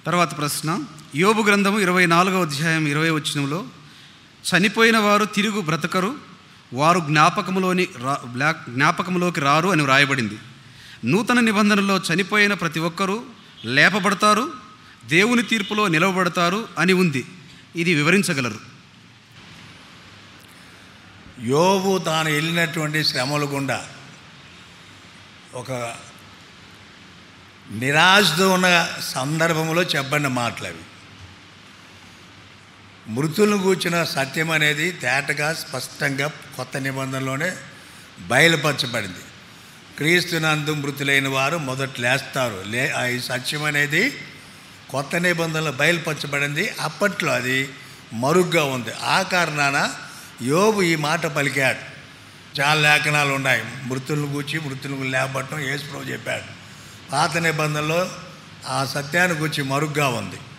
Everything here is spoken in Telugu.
తర్వాత ప్రశ్న యోబు గ్రంథము ఇరవై నాలుగవ అధ్యాయం ఇరవై వచనంలో చనిపోయిన వారు తిరుగు బ్రతకరు వారు జ్ఞాపకములోని రా బ్లా- జ్ఞాపకములోకి రారు అని వ్రాయబడింది నూతన నిబంధనలో చనిపోయిన ప్రతి ఒక్కరూ లేపబడతారు దేవుని తీర్పులో నిలవబడతారు అని ఉంది ఇది వివరించగలరు యోబు తాను వెళ్ళినటువంటి శ్రమల గుండా ఒక నిరాశతో ఉన్న సందర్భంలో చెప్పండి మాటలు అవి మృతులను కూర్చున్న సత్యం అనేది తేటగా స్పష్టంగా కొత్త నిబంధనలోనే బయలుపరచబడింది క్రీస్తునందు మృతులైన వారు మొదట లేస్తారు లే ఆ ఈ సత్యం అనేది కొత్త నిబంధనలో బయలుపరచబడింది అప్పట్లో అది మరుగ్గా ఉంది ఆ కారణాన యోబు ఈ మాట పలికాడు చాలా లేఖనాలు ఉన్నాయి మృతులను కూర్చి మృతులను లేపట్టడం యేసుప్రభు చెప్పాడు పాత నిబంధనలో ఆ సత్యాన్ని గురించి మరుగ్గా ఉంది